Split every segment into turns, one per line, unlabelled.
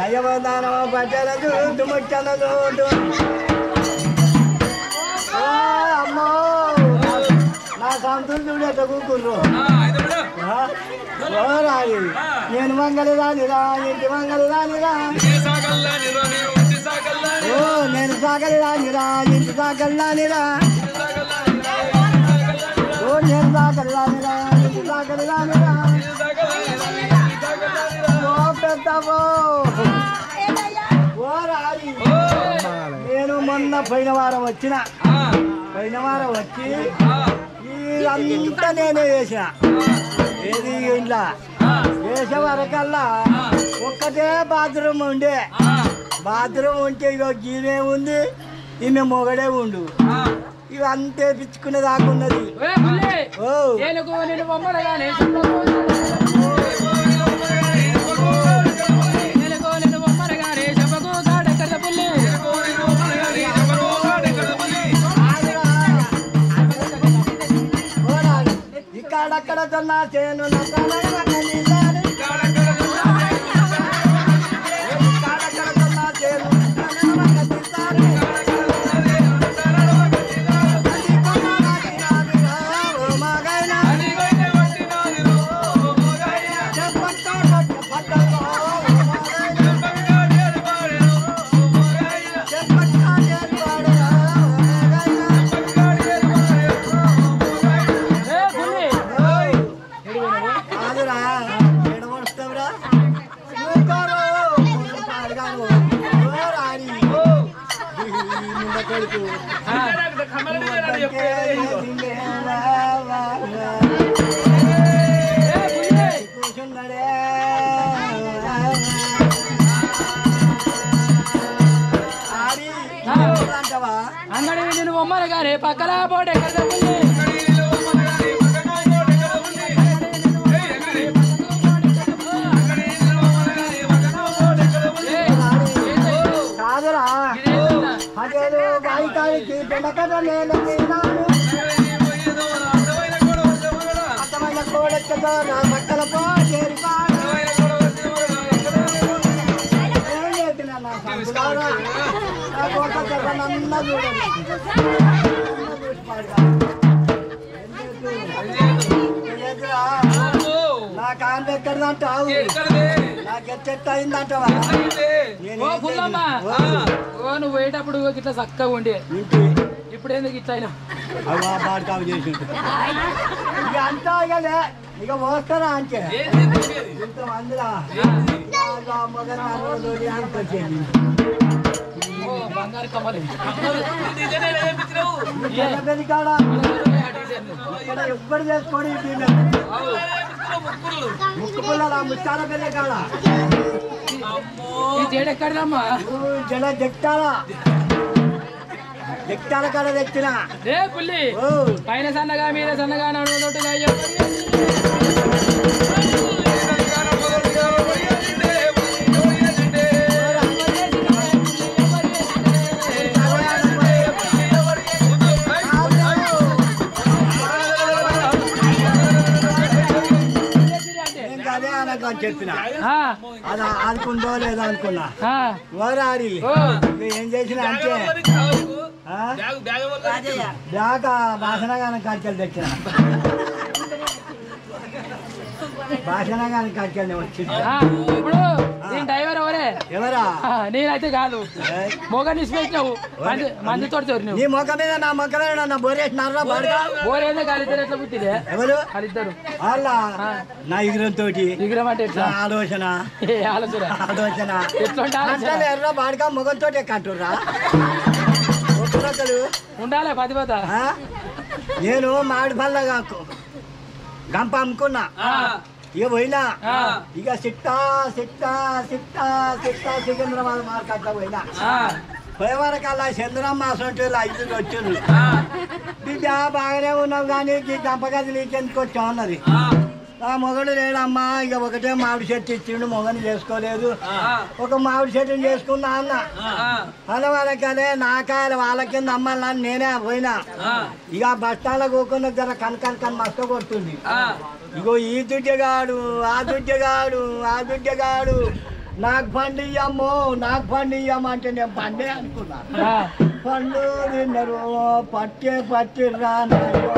అయ్యవదానమా పట్టణ చూడు ముచ్చన చూడు ఓ అమ్మో నా సంతులు చూడేట కూకుర్రు ఓ రాయి నేను మంగళ రానిరా ఇంటి మంగళ రానిరా ఓ నేను సాగలి రానిరా ఇంటి సాగలి రానిరా ఓ నేను సాగలి రానిరా ఇంటి సాగలి రానిరా ఓ పెద్దవో ఓ రాయి నేను మొన్న పోయిన వారం వచ్చిన పోయిన వారం వచ్చి ఇదంతా నేనే వేసిన ఏది ఇంట్లో వేసే వరకల్లా ఒక్కటే బాత్రూమ్ ఉండే బాత్రూమ్ ఉంటే ఇక గీనే ఉంది ఈమె మొగడే ఉండు ఇవి అంతే పిచ్చుకునే దాకున్నది
ఏ పుల్లి,
ఓ
ఏనుగు నిన్ను బొమ్మలుగానే చెప్పకు. ఏనుగు నిన్ను బొమ్మలుగానే చెప్పకు, కాడెక్కద పుల్లి.
ఇక్కడక్కడ తొన్న చేను ఇక్కడక్కడ తొన్న చేను
ఏ పుల్లి,
కాదురా ఎడమడుస్తావురా ఊరుకోరు. అడగాను. ఓ రాణి. ఈ ముండ కొడుకు.
ఆ, ఏ పుల్లి,
కూర్చున్నాడే. ఆడి అంటావా
అంగడి నిన్ను బొమ్మలుగానే పక్కన పోటెక్కద పుల్లి. ఏ, ఏంటో
కాదురా
ఇదేంటన్నా?
అదేదో గాయకానికి పెండకట నేను తిన్నాను అర్థమైన కోడెక్కతో నా పక్కల పో చేరిపాడు ఏం చేస్తున్నా నా సంపులారా? నా కోట చెప్పనన్న చూడండి అన్న చూసి పాడుగా. ఏం చేస్తున్నా? నా కాంతి ఎక్కడిదంటావు నాకు ఎట్టెట్ట అయిందంటావా నేను
ఓ
ఏం
పుల్లమ్మ
చేయను.
ఓ నువ్వు పోయేటప్పుడు ఇట్లా చక్కగా ఉండే
ఇంటి
ఇప్పుడు ఎందుకు ఇట్లా అయినా
అవ్వా పాడుకావు చేసి ఇక అంతా ఇక లే ఇక మోస్తారా అంటే ఇంతమందిరా మొదలు అరవై వచ్చేది
ఓ బంగారు కమ్మలు
పెద్ద కాడ ఇక్కడ ఎవ్వరు చేసుకోండి ముక్కు పుల్లల ముచ్చాల పెద్ద కాడ
ఈ జేడు ఎక్కడమ్మా
నువ్వు జడ జెక్టాలా జెక్టాల కాడ తెచ్చిన
ఏ పుల్లి
ఓ
పైన సన్నగా మీద సన్నగా నడుముతోట్టుగా చెప్పు.
నేను అదే అనకని చెప్పిన
ఆ,
అది అనుకుందో లేదో అనుకున్నా
ఆ,
ఓరారి
ఓ,
ఏం చేసిన అంటే ఆ? బ్యాగ్ భాషణగానం కాడికెళ్ళి తెచ్చిన భాషణగానం కాడికెళ్ళి వచ్చింది
ఆ, ఇప్పుడు దీని డ్రైవర్ ఎవరే
ఎవరా
ఆ, నేనైతే కాదు
ఏయ్,
మొగని ఇచ్చిపెట్టినావు మంది మంది తోటి చోరు నువ్వు
నీ ముఖ మీద నా ముఖ మీద నన్ను బోరేసినారా బాడుగా
ఓరేందో కాలిద్దరు ఎట్లా పుట్టిదే
ఎవరు
కాలిద్దరు
వాళ్ళ
ఆ.
నా ఎగురంతో
విగ్రహం అంటే
నా
ఎట్లా
ఆలోచన
ఏ ఆలోచన
ఆలోచన
ఎట్లుంటే ఆలోచన
అంటే ఎర్ర బాడుగా మొగంతో కంటుర్రా ఒక్కరొక్కరు
ఉండాలి పదిపోత
ఆ? నేను మామిడి పళ్ళగా గంప అమ్ముకున్నా
ఆ,
ఇక పోయినా
ఆ.
ఇక సిట్టా సిట్టా సిట్టా సిట్టా సికింద్రాబాద్ మార్కెట్లో పోయినా
ఆ,
పోయేవరకల్లా చంద్రమ్మ అసొంటి ఐదుగురు వచ్చిండ్రు
ఆ,
బిడ్డ బాగానే ఉన్నావు కానీ ఈ గంప గది నీకెందుకు వచ్చావు అన్నది
ఆ,
ఆ మొగడు లేడమ్మా ఇక ఒకటే మామిడి చెట్టు ఇచ్చిండు మొగని చేసుకోలేదు
ఆ,
ఒక మామిడి చెట్టుని చేసుకున్నా అన్న
ఆ,
అనవరకలే నా కాయలు వాళ్ళ కింద అమ్మాలని నేనే పోయినా
ఆ,
ఇక బస్తాల కూకున్న జర కనకన్ కన్ మస్తు కొడుతుంది
ఆ,
ఇగో ఈ దుడ్డగాడు ఆ దుడ్డగాడు ఆ దుడ్డగాడు నాకు పండు ఇయ్యమ్మో నాకు పండు ఇయ్యమ్మ అంటే నేను పండే అనుకున్నా
ఆ,
పండు తిన్నారు పట్టే పట్టిర్రా నాయో.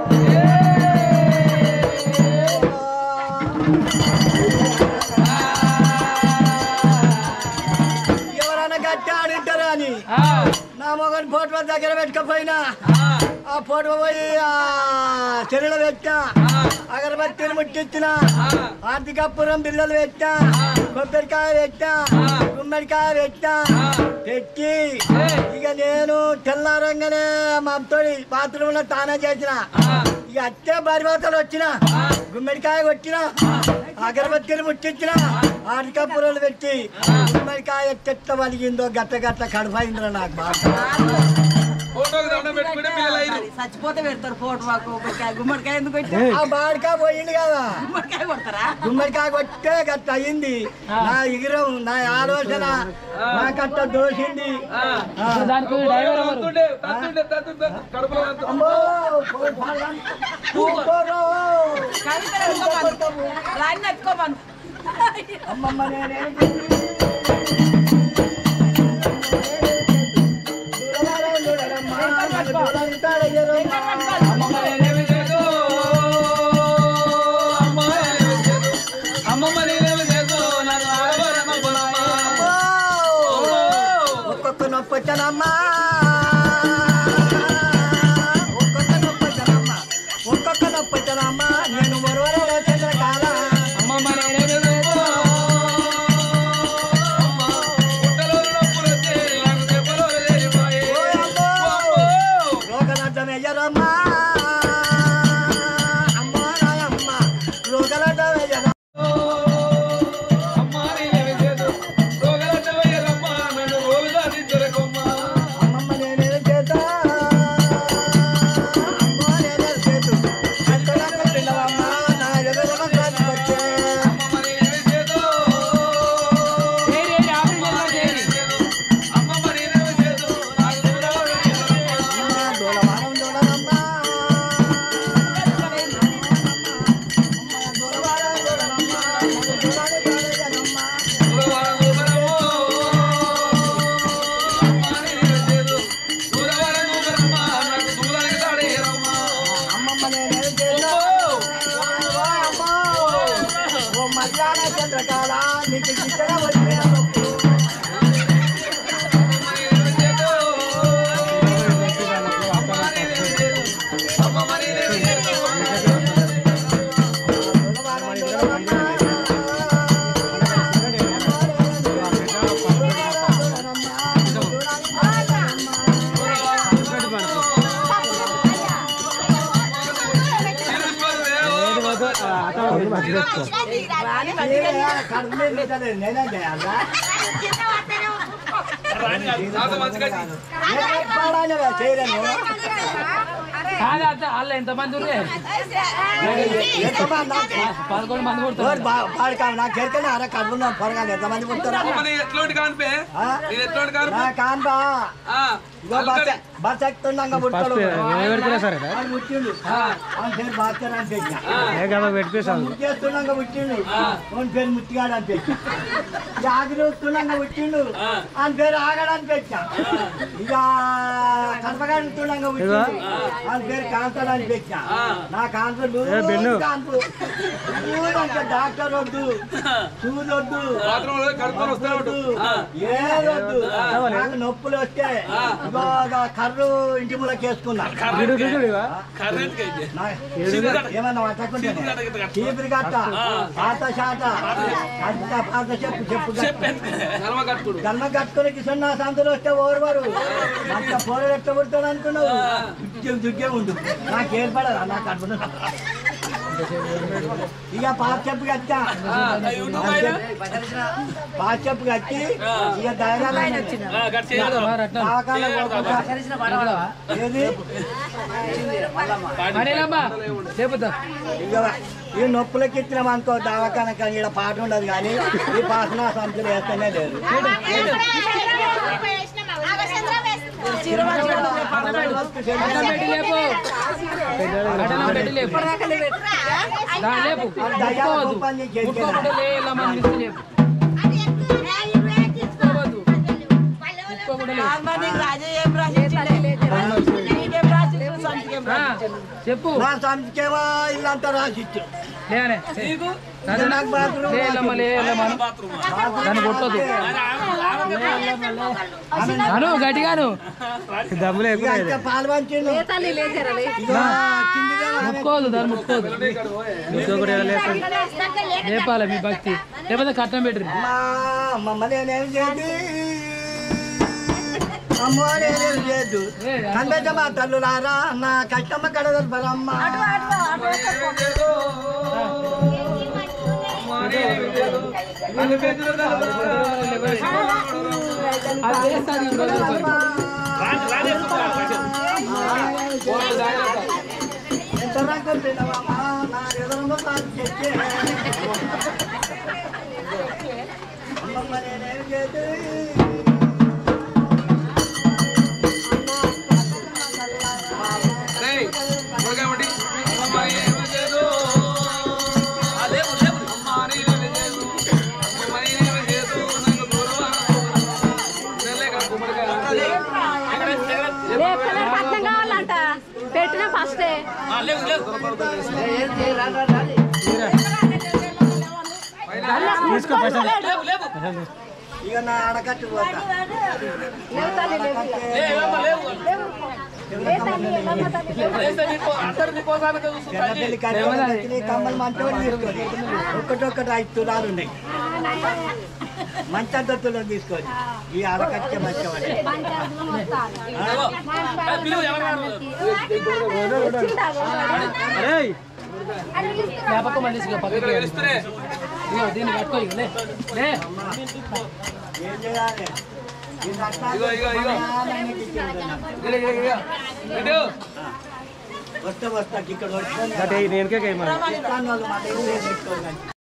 ఎవరైనా గట్టి ఆడింటారా అని
ఆ,
నా మొగని ఫోటో దగ్గర పెట్టుకపోయినా ఆ ఫోటో పోయి ఆ చెరువులో పెట్టా అగరబత్తిని ముట్టించిన ఆర్థికపురం బిల్లలు పెట్టా కొబ్బరికాయ పెట్టా గుమ్మడికాయ పెట్టా తెచ్చి ఇక నేను తెల్లారంగానే మా తోడి బాత్రూమ్ లో తానం చేసిన ఇక అత్తే బరిబాతలు వచ్చిన గుమ్మడికాయ కొట్టిన అగరబత్తిని ముట్టించిన ఆర్థికపురాలు పెట్టి గుమ్మడికాయ చెట్ల వలిగిందో గట్ట గట్ట కడుపైందిరా నాకు బాగా
ఫోటోకి దండం పెట్టుకుంటే పిల్లలు అయ్యారు
చచ్చిపోతే పెడతారు ఫోటో మాకు కొబ్బరికాయ గుమ్మడికాయ ఎందుకు పెట్టా
ఆ బాడికా పోయింది కదా
గుమ్మడికాయ కొడతారా
గుమ్మడికాయ కొట్టే గట్ట అయింది నా ఎగిరం నా ఆలోచన నా కట్ట దోసింది ఆ.
దానికి డ్రైవర్ ఎవరు
తంతుండే తంతుండే తంతుండే కడుపులో తంతుండే.
అమ్మో, పోయి పాడగాను. కూకోరు.
కవిత ఎత్తుకోమను రాయిని ఎత్తుకోమను
అమ్మమ్మ నేనేం దూరమారా దూరమ్మా, నన్ను దూరంటాడయ్యరమ్మా.
అమ్మమ్మ నేనేమి చేదు అమ్మ నేనేమి చేదు అమ్మమ్మ నేనేమి చేదు నన్ను ఆడవారమ్మ బొలమ్మ.
అమ్మో, ఒక్కొక్క నొప్పి వచ్చానమ్మా ఒక్కొక్క నొప్పి వచ్చానమ్మా ఒక్కొక్క నొప్పి వచ్చానమ్మా నేను ఒరవరలో చంద్రకాల
అమ్మమ్మ నేనేమి చేదు అమ్మ పుట్టలో నొప్పులు వచ్చే నాకు దెబ్బలో లేనిపోయే.
ఓ అమ్మో.
అమ్మో.
రోగలడ్డం ఎయ్యరమ్మా అమ్మా నాయమ్మ రోగలడ్డం ఎయ్యరమ్మా
అమ్మ నేనేమి చేదు రోగలడ్డమయ్యరమ్మ నన్ను రోలుగా దిద్దరకమ్మ.
అమ్మమ్మ నేనేం చేతా అమ్మా నేనేం చేతు అత్తగారు పిల్లవమ్మా నా ఎదురుగా వచ్చే
అమ్మమ్మ నేనేమి చేదు
చేరి చేరి ఆపరేషన్ చేరి
అమ్మమ్మ నేనేమి చేదు నాకు దూరం
అమ్మా దూలవారం దూలనమ్మా దూలవారం దూలనమ్మా నన్ను దూలాలి దూలయ్యనమ్మా
దూరవారం దూరమో. అమ్మ నేనేమి చేదు దూరవారం దూరమ్మ నాకు దూరానికి తాడేయరమ్మ.
అమ్మమ్మ నేనేం చేతా అమ్మా ఓ మధ్యాహ్న చంద్రకాల నీకు గిట్టగా వచ్చిన నొప్పు
అమ్మ నేనేమి చేదు అమ్మ నేనేమి చేదు అమ్మమ్మ నేనేమి చేదు
నేనే చేయాలా
నాకు మంచిగా
చేయలేను
కాదు అత్త వాళ్ళు ఎంతమంది ఉండే
ఎంతమంది నాకు
పదకొండు మంది
ఎవరు
కొడుతున్నారు
బా- పాడకా నాకు ఎరకనే అర కడుపున్నాం పొరగాలి ఎంతమంది పుట్టారా
అమ్మ నీ ఎట్లోటి కానిపే
ఆ?
నేను ఎట్లోటి కాను
నా కాన్బా
ఆ,
ఇగో బస్ బస్ ఎక్కుతుండగా పుట్టాడు
సరే
ఆయన పుట్టిండు ఆయన పేరు భాస్కర్ అని పెట్టిన
ఏ కదా పెట్టేసాను
ముట్టేస్తుండగా పుట్టిండు ఆయన పేరు ముట్టిగాడు అని పెట్టిన జాగ్రత్తుండగా పుట్టిండు ఆయన పేరు ఆగడానికి పెట్టిన ఇక కడపగాడుతుండగా పుట్టిండు ఆయన పేరు కాంతాడు అని పెట్టిన నా కాంతలు
బెన్ను.
కాంతులు అంటే డాక్టర్ వద్దు చూదొద్దు
బాత్రూంలో కడుపుకొని వస్తూనే
వద్దు
ఉంటాడు.
ఏదొద్దు నాకు నొప్పులు వస్తే ఇగో ఒక కర్రు ఇంటి మూలకి వేసుకున్నా
కర్రెంట్కి అయితే.
నా- ఏమన్నా పట్టకుంటే చీపురు కట్ట పాత శాత అంత పాత చెప్పు చెప్పు
నడమ కట్టుడు
గల్ల కట్టుకుని కిషన్ నా సంతలు వస్తే ఓరువారు అంత పోరలు ఎట్ట పుడతాడు అనుకున్నావు దుగ్గే దుగ్గే ఉండు నాకు ఏర్పడదా నాకు అర్థం ఇక పాత చెప్పు కట్టా పాత చెప్పు కట్టి ఇక ధైర్యాలు
ఆ, గట్టి చేయదు.
దవాఖానకు పోకుండా ఏది
అనిలమ్మా చెబుతా
ఇక ఈ నొప్పులకి ఇచ్చినాం అనుకో దవాఖాన కానీ ఇక్కడ పాట ఉండదు కానీ ఈ పాసన సంచులు వేస్తేనే లేదు
అడ్డం పెట్టి లేపు అడ్డం పెట్టి లేపు దా లేపు ముట్టుకోవద్దు ముట్టుకోకుండా లే ఇలా మన మిస్ లేపు చెప్పు
నా సంఖ్యమా ఇల్లంతా రాసిచ్చు
లేనే
నీకు
నాకు బాత్రూమ్
లే ఎల్లమ్మ లే ఎల్లమ్మ అను. దాన్ని కొట్టొద్దు అను గట్టిగాను
డబ్బులు
ఇక
ఎక్కువ
అంతే పాలు పంచిండు ఇదిగో కిందిదేమో
ముట్టుకోదు దాన్ని ముట్టుకోదు
ఇంకొకటి ఎలా లేస్తుంది
లేపాలి మీ భక్తి లేకపోతే కట్నం పెట్టరు
అమ్మా మమ్మల్ని నేనేం చేద్ది అమ్మో నేనేం చేయద్దు కనిపెట్టమ్మా తల్లులారా నా కష్టమ్మ కడదలు బలమ్మ
అది పెద్దలు
అది వేస్తుంది ఈ రోజు వరకు.
ఎంత రంగు తినవమ్మా నా ఎదురుమ్మ తాను చెక్కే అమ్మమ్మ నేనేం చేద్ది
రేయ్, త్వరగా ఇవ్వండి. అమ్మ ఏమి చేయదు. అదే ఉండే అమ్మ నేనేమి చేయదు. అమ్మ నేనేమి చేయదు. నన్ను దూరమా. నెలలే కదా గుమ్మడికాయ.
రేపు పట్నం కావాలంట పెట్టిన ఫస్టే
ఆ, లేవు, లేవు.
తీసుకో పైసలు
లేవు, లేవు.
ఇక నా అడకట్టు పోతా
లేవు తల్లి లేవు
లేవు, అమ్మ, లేవు.
లే తల్లి ఎల్లమ్మ తల్లి లేవు.
లేస్తే నీకు అందరు నీకోసానికి చూస్తుంటా.
పెళ్లి కట్టే కమ్మలు మంచోడు తీసుకొని ఒక్కటొక్కటి ఐదు తులాలు ఉన్నాయి మంచి అద్దతులు తీసుకొని ఈ అడకట్టే మంచివాడే
పంచాయతీలో మొత్తాలు.
ఇదిగో. అది పిలువు, ఎవరు రారు?
వచ్చిందా గోవాడు?
అరేయ్
జ్ఞాపకం మళ్ళీ ఇసుక పక్కకి వేయాలి.
పిలుస్తూనే.
ఇదిగో దీన్ని పట్టుకో ఇక లే లే
ఏం చేయాలి ఈ రత్నాలు
ఇగో, ఇగో, ఇగో.
ప్రాణానికి ఇచ్చేస్తున్నాను.
ఇగో, ఇగో, ఇగో. ఇటు.
వస్తే వస్తా ఇక్కడ వచ్చి
అంటే నేనుకే మరి
వాళ్ళు మాట ఏం లేదు